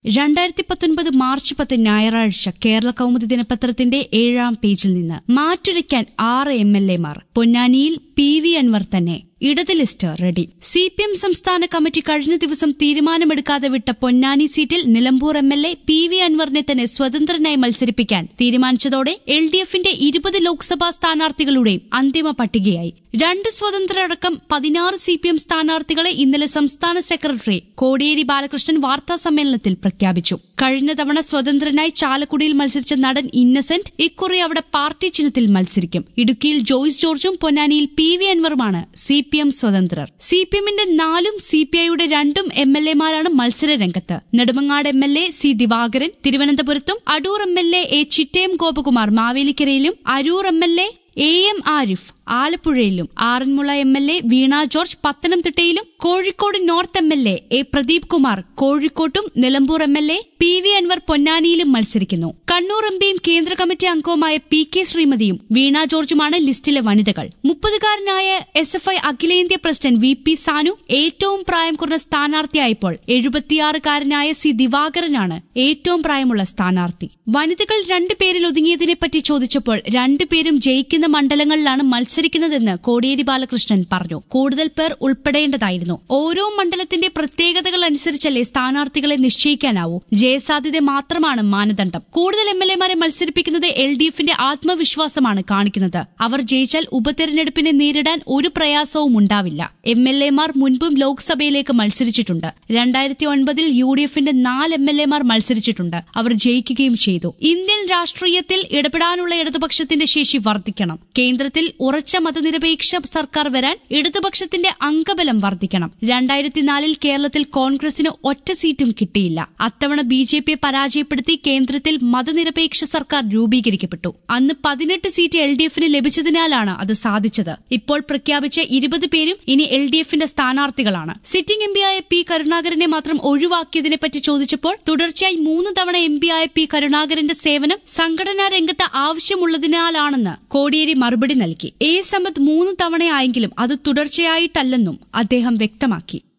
രണ്ടായിരത്തി പത്തൊൻപത് മാർച്ച് പത്ത് ഞായറാഴ്ച കേരള കൗമുദി ദിനപത്രത്തിന്റെ ഏഴാം പേജിൽ നിന്ന് മാറ്റുരയ്ക്കാൻ ആറ് എം എൽ എമാർ പൊന്നാനിയിൽ പി വി അൻവർ തന്നെ ഇടത് list ready C P M സംസ്ഥാന കമ്മിറ്റി കഴിഞ്ഞ ദിവസം തീരുമാനമെടുക്കാതെ വിട്ട പൊന്നാനി സീറ്റിൽ Nilambur M L A P V അൻവറിനെ തന്നെ സ്വതന്ത്രനായി മത്സരിപ്പിക്കാൻ തീരുമാനിച്ചതോടെ എൽ ഡി എഫിന്റെ ഇരുപത് ലോക്സഭാ സ്ഥാനാർത്ഥികളുടെയും അന്തിമ പട്ടികയായി രണ്ട് സ്വതന്ത്രരടക്കം പതിനാറ് സി പി എം സ്ഥാനാർത്ഥികളെ ഇന്നലെ സംസ്ഥാന സെക്രട്ടറി കോടിയേരി ബാലകൃഷ്ണൻ വാർത്താ സമ്മേളനത്തിൽ പ്രഖ്യാപിച്ചു കഴിഞ്ഞ തവണ സ്വതന്ത്രനായി ചാലക്കുടിയിൽ മത്സരിച്ച നടൻ ഇന്നസെന്റ് ഇക്കുറി അവിടെ പാർട്ടി ചിഹ്നത്തിൽ മത്സരിക്കും ഇടുക്കിയിൽ ജോയ്സ് ജോർജും പൊന്നാനിയിൽ പി വി അൻവറുമാണ് സി പി എം സ്വതന്ത്രർ സി പി എമ്മിന്റെ നാലും സി പി ഐയുടെ രണ്ടും എം എൽ എമാരാണ് മത്സര രംഗത്ത് Nedumangad M L A C Divakaran തിരുവനന്തപുരത്തും Adoor M L A A Chittayam Gopakumar മാവേലിക്കരയിലും Aroor M L A A M Arif ആലപ്പുഴയിലും Aranmula M L A Veena George പത്തനംതിട്ടയിലും Kozhikode north M L A A Pradeep Kumar കോഴിക്കോട്ടും Nilambur M L A P V Anvar പൊന്നാനിയിലും മത്സരിക്കുന്നു കണ്ണൂർ എം പിയും കേന്ദ്ര കമ്മിറ്റി അംഗവുമായ പി കെ ശ്രീമതിയും വീണ ജോർജുമാണ് ലിസ്റ്റിലെ വനിതകൾ മുപ്പതുകാരനായ എസ് എഫ് ഐ അഖിലേന്ത്യാ പ്രസിഡന്റ് വി പി സാനു ഏറ്റവും പ്രായം കുറഞ്ഞ സ്ഥാനാർത്ഥിയായപ്പോൾ എഴുപത്തിയാറുകാരനായ സി ദിവാകരനാണ് ഏറ്റവും പ്രായമുള്ള സ്ഥാനാർത്ഥി വനിതകൾ രണ്ടുപേരിൽ ഒതുങ്ങിയതിനെപ്പറ്റി ചോദിച്ചപ്പോൾ രണ്ടുപേരും ജയിക്കുന്ന മണ്ഡലങ്ങളിലാണ് മത്സരിക്കുന്നതെന്ന് കോടിയേരി ബാലകൃഷ്ണൻ പറഞ്ഞു കൂടുതൽ പേർ ഉൾപ്പെടേണ്ടതായിരുന്നു ഓരോ മണ്ഡലത്തിന്റെ പ്രത്യേകതകൾ അനുസരിച്ചല്ലേ സ്ഥാനാർത്ഥികളെ നിശ്ചയിക്കാനാവൂ ജയസാധ്യത മാത്രമാണ് മാനദണ്ഡം കൂടുതൽ എം എൽ എമാരെ മത്സരിപ്പിക്കുന്നത് എൽ ഡി എഫിന്റെ ആത്മവിശ്വാസമാണ് കാണിക്കുന്നത് അവർ ജയിച്ചാൽ ഉപതെരഞ്ഞെടുപ്പിനെ നേരിടാൻ ഒരു പ്രയാസവും ഉണ്ടാവില്ല എം എൽ എമാർ മുൻപും ലോക്സഭയിലേക്ക് മത്സരിച്ചിട്ടുണ്ട് രണ്ടായിരത്തി ഒൻപതിൽ യു ഡി എഫിന്റെ നാല് എം എൽ എമാർ മത്സരിച്ചിട്ടുണ്ട് അവർ ജയിക്കുകയും ചെയ്തു ഇന്ത്യൻ രാഷ്ട്രീയത്തിൽ ഇടപെടാനുള്ള ഇടതുപക്ഷത്തിന്റെ ശേഷി വർദ്ധിക്കണം കേന്ദ്രത്തിൽ ഉറച്ച മതനിരപേക്ഷ സർക്കാർ വരാൻ ഇടതുപക്ഷത്തിന്റെ അംഗബലം വർദ്ധിക്കണം രണ്ടായിരത്തിനാലിൽ കേരളത്തിൽ കോൺഗ്രസിന് ഒറ്റ സീറ്റും കിട്ടിയില്ല അത്തവണ ബി ജെ പിയെ പരാജയപ്പെടുത്തി കേന്ദ്രത്തിൽ മതനിരപേക്ഷ സർക്കാർ രൂപീകരിക്കപ്പെട്ടു അന്ന് പതിനെട്ട് സീറ്റ് എൽ ഡി എഫിന് ലഭിച്ചതിനാലാണ് അത് സാധിച്ചത് ഇപ്പോൾ പ്രഖ്യാപിച്ച ഇരുപത് പേരും ഇനി എൽ ഡി എഫിന്റെ സ്ഥാനാർത്ഥികളാണ് സിറ്റിംഗ് എം പിയായ പി കരുണാകരനെ മാത്രം ഒഴിവാക്കിയതിനെപ്പറ്റി ചോദിച്ചപ്പോൾ തുടർച്ചയായി മൂന്ന് തവണ എം പിയായ പി കരുണാകരന്റെ സേവനം സംഘടനാ രംഗത്ത് ആവശ്യമുള്ളതിനാലാണെന്ന് കോടിയേരി മറുപടി നൽകി എ സമ്പത്ത് മൂന്ന് തവണയായെങ്കിലും അത് തുടർച്ചയായിട്ടല്ലെന്നും അദ്ദേഹം വ്യക്തമാക്കി